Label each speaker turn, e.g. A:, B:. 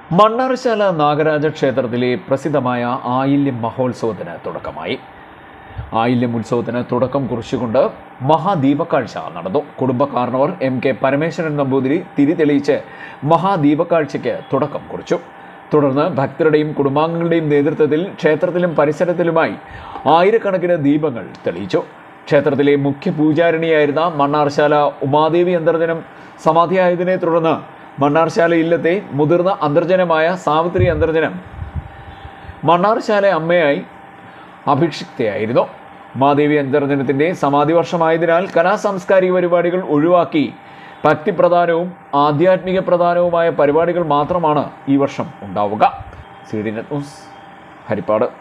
A: മണ്ണാർശാല നാഗരാജ ക്ഷേത്രത്തിലെ പ്രസിദ്ധമായ ആയില്യം മഹോത്സവത്തിന് തുടക്കമായി ആയില്യം ഉത്സവത്തിന് തുടക്കം കുറിച്ചുകൊണ്ട് മഹാദീപക്കാഴ്ച നടന്നു കുടുംബക്കാരണവർ എം കെ പരമേശ്വരൻ നമ്പൂതിരി തിരി തെളിയിച്ച് മഹാദീപക്കാഴ്ചയ്ക്ക് തുടക്കം കുറിച്ചു തുടർന്ന് ഭക്തരുടെയും കുടുംബാംഗങ്ങളുടെയും നേതൃത്വത്തിൽ ക്ഷേത്രത്തിലും പരിസരത്തിലുമായി ആയിരക്കണക്കിന് ദീപങ്ങൾ തെളിയിച്ചു ക്ഷേത്രത്തിലെ മുഖ്യ പൂജാരിണിയായിരുന്ന മണ്ണാർശാല ഉമാദേവി അന്തർജനം സമാധിയായതിനെ തുടർന്ന് മണ്ണാർശാല ഇല്ലത്തെ മുതിർന്ന അന്തർജനമായ സാവിത്രി അന്തർജനം മണ്ണാർശാല അമ്മയായി അഭിഷിക്തയായിരുന്നു മാദേവി അന്തർജനത്തിൻ്റെ സമാധി വർഷമായതിനാൽ കലാസാംസ്കാരിക പരിപാടികൾ ഒഴിവാക്കി ഭക്തിപ്രധാനവും ആധ്യാത്മിക പ്രധാനവുമായ പരിപാടികൾ മാത്രമാണ് ഈ വർഷം ഉണ്ടാവുക C D Net News Harippad